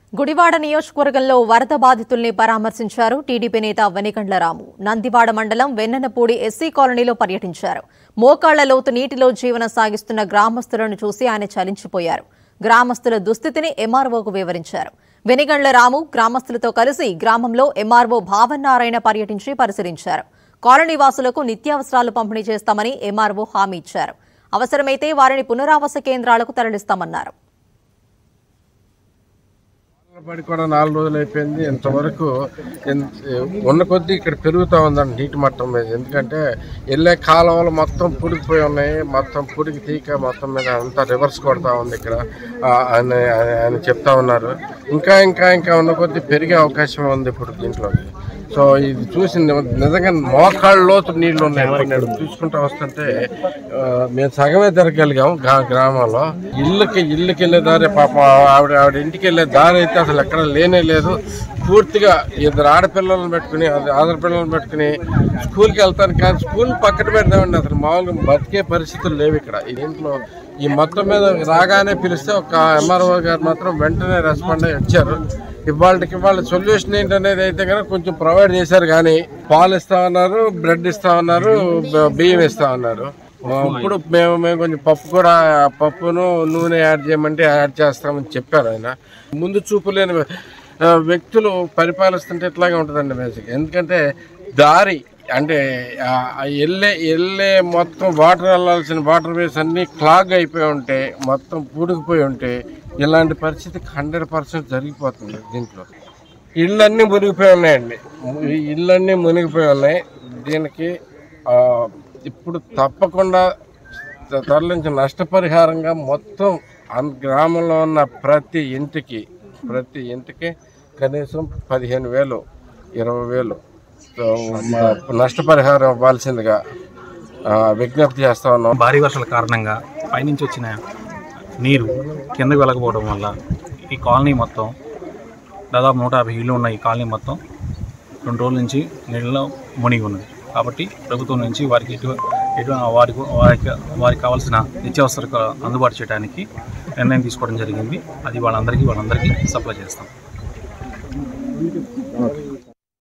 గుడివాడ నియోజకవర్గంలో వరద బాధితుల్ని పరామర్శించారు టీడీపీ నేత వెనికండ్ల రాము నందివాడ మండలం వెన్నెనపూడి ఎస్సీ కాలనీలో పర్యటించారు మోకాళ్ల లోతు నీటిలో జీవనం సాగిస్తున్న గ్రామస్తులను చూసి ఆయన చలించిపోయారు గ్రామస్తుల దుస్థితిని ఎంఆర్ఓకు వివరించారు వెనిగండ్ల రాము గ్రామస్తులతో కలిసి గ్రామంలో ఎంఆర్ఓ భావన్నారాయణ పర్యటించి పరిశీలించారు కాలనీ వాసులకు నిత్యావసరాలు పంపిణీ చేస్తామని ఎంఆర్ఓ హామీ ఇచ్చారు అవసరమైతే వారిని పునరావాస కేంద్రాలకు తరలిస్తామన్నారు పడి కూడా నాలుగు రోజులు అయిపోయింది ఇంతవరకు ఎన్- ఉన్న కొద్దీ ఇక్కడ పెరుగుతూ ఉందండి నీటి మట్టం మీద ఎందుకంటే వెళ్ళే కాలువలు మొత్తం పుడికిపోయి ఉన్నాయి మొత్తం పుడికి తీక మొత్తం మీద అంతా రివర్స్ కొడతా ఉంది ఇక్కడ ఆ, అని ఆయన చెప్తా ఉన్నారు ఇంకా ఇంకా ఇంకా ఉన్న కొద్దీ పెరిగే అవకాశం ఉంది ఇప్పుడు దీంట్లోకి సో ఇది చూసి ని- నిజంగా మోకాళ్ళ లోతు నీళ్లు ఉన్నాయి ఇప్పుడు నేను చూసుకుంటా వస్తుంటే ఆ, మేము సగమే తిరగలిగాం గ్రా- గ్రామంలో ఇళ్ళకి ఇళ్ళకి వెళ్ళే దారి పాప ఆవిడ ఆవిడ ఇంటికి వెళ్ళే దారి అయితే అసలు ఎక్కడ లేనే లేదు పూర్తిగా ఇద్దరు ఆడపిల్లలను పెట్టుకుని అది ఆడపిల్లలను పెట్టుకుని స్కూల్కి వెళ్తాను కానీ స్కూల్ పక్కన పెడదామండి అసలు మామూలుగా బతికే పరిస్థితులు లేవు ఇక్కడ ఈ దీంట్లో ఈ మొత్తం మీద రాగానే పిలిస్తే ఒక ఎంఆర్ఓ గారు మాత్రం వెంటనే రెస్పాండ్ అయ్యి వచ్చారు ఇవాళకి ఇవాళ సొల్యూషన్ ఏంటనేది అయితే కనుక కొంచెం ప్రొవైడ్ చేశారు కానీ పాలు ఇస్తా ఉన్నారు బ్రెడ్ ఇస్తా ఉన్నారు బ- బియ్యం ఇస్తా ఉన్నారు ఆ, ఇప్పుడు మేము మేము కొంచెం పప్పు కూడా పప్పును నూనె యాడ్ చేయమంటే యాడ్ చేస్తామని చెప్పారు ఆయన ముందు చూపు లేని ఆ, వ్యక్తులు పరిపాలిస్తుంటే ఇట్లాగే ఉంటుందండి బేసిక్ ఎందుకంటే దారి అంటే ఆ, ఆ వెళ్ళే వెళ్ళే మొత్తం వాటర్ వెళ్ళాల్సిన వాటర్ వేస్ అన్నీ క్లాగ్ అయిపోయి ఉంటే మొత్తం పూడుకుపోయి ఉంటే ఇలాంటి పరిస్థితి హండ్రెడ్ పర్సెంట్ జరిగిపోతుంది దీంట్లో ఇళ్ళన్నీ మునిగిపోయి ఉన్నాయండి ఈ ఇళ్ళన్నీ మునిగిపోయి ఉన్నాయి దీనికి ఆ, ఇప్పుడు తప్పకుండా త- తరలించిన నష్టపరిహారంగా మొత్తం అన్- గ్రామంలో ఉన్న ప్రతి ఇంటికి ప్రతి ఇంటికి కనీసం పదిహేను వేలు ఇరవై వేలు సో, మా నష్టపరిహారం ఇవ్వాల్సిందిగా ఆ, విజ్ఞప్తి చేస్తా ఉన్నాం భారీ వర్షాల కారణంగా పైనుంచి వచ్చిన నీరు కిందకు వెళ్ళకపోవడం వల్ల ఈ కాలనీ మొత్తం దాదాపు నూట యాభై ఇళ్ళు ఉన్న ఈ కాలనీ మొత్తం రెండు రోజుల నుంచి నీళ్ళలో మునిగి ఉన్నది కాబట్టి ప్రభుత్వం నుంచి వారికి ఎటు ఎటు వారికి వారికి వారికి కావాల్సిన నిత్యావసర అందుబాటు చేయడానికి నిర్ణయం తీసుకోవడం జరిగింది అది వాళ్ళందరికీ వాళ్ళందరికీ సప్లై చేస్తాం